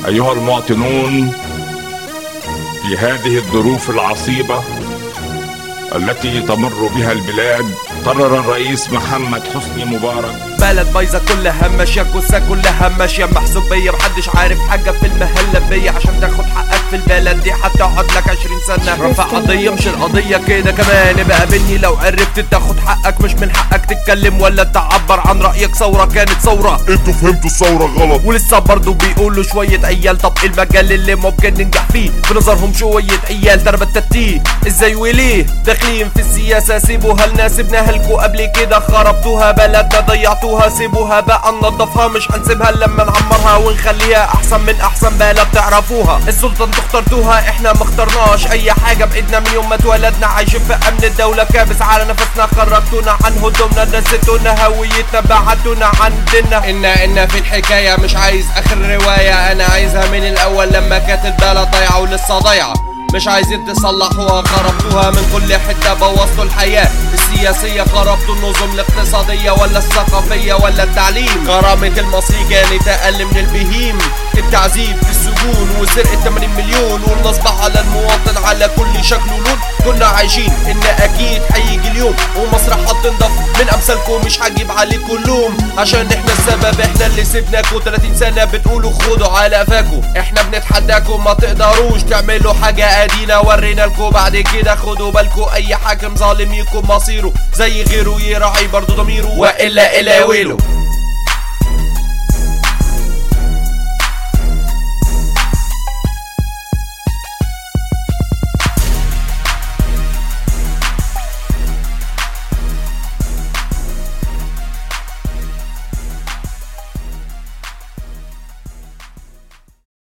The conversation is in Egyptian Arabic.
أيها المواطنون في هذه الظروف العصيبة التي تمر بها البلاد قرر الرئيس محمد حسني مبارك بلد بايظه كلها ماشيه كوسه كلها ماشيه محسوبيه محدش عارف حاجه في المهله بيا عشان تاخد حقك في البلد دي هتقعد لك 20 سنه رفع قضيه مش القضيه كده كمان ابقى بني لو عرفت تاخد حقك مش من حقك تتكلم ولا تعبر عن رايك ثوره كانت ثوره انتوا فهمتوا الثورة غلط ولسه برضه بيقولوا شوية عيال طب إيه المجال اللي ممكن ننجح فيه في نظرهم شوية عيال تربت تتيه ازاي وليه داخلين في السياسة سيبوها لنا سيبناها لكو قبل كده خربتوها بلدنا ضيعتوها سيبوها بقى ننضفها مش هنسيبها لما نعمرها ونخليها احسن من احسن بلد تعرفوها السلطة انتوا اخترتوها احنا ما اخترناش اي حاجة بايدنا من يوم ما اتولدنا عايشين في امن الدولة كابس على نفسنا خرجتونا عن هدومنا نسيتونا هويتنا بعتونا عن ديننا إنا إنا في الحكاية مش عايز آخر رواية أنا عايزها من الأول لما كانت البلد ضايعة ولسه ضايعة مش عايزين تصلحوها خربتوها من كل حتة بوظتوا الحياة السياسية خربتوا النظم الاقتصادية ولا الثقافية ولا التعليم غرامة المصري كانت أقل من البهيم التعذيب في السجون وسرقة 80 مليون والنصب على المواطن على كل شكل ولون كنا عايشين إن أكيد هيجي اليوم ومصر هتنضف من أمثالكم مش هجيب عليكم اللوم عشان إحنا السبب إحنا اللي سيبناكوا 30 سنة بتقولوا خدوا على قفاكوا إحنا بنتحداكم ما تقدروش تعملوا حاجة أدينا ورينا لكم بعد كده خدوا بالكوا أي حاكم ظالم يكون مصيره زي غيره يراعي برضه ضميره وإلا إلا ويله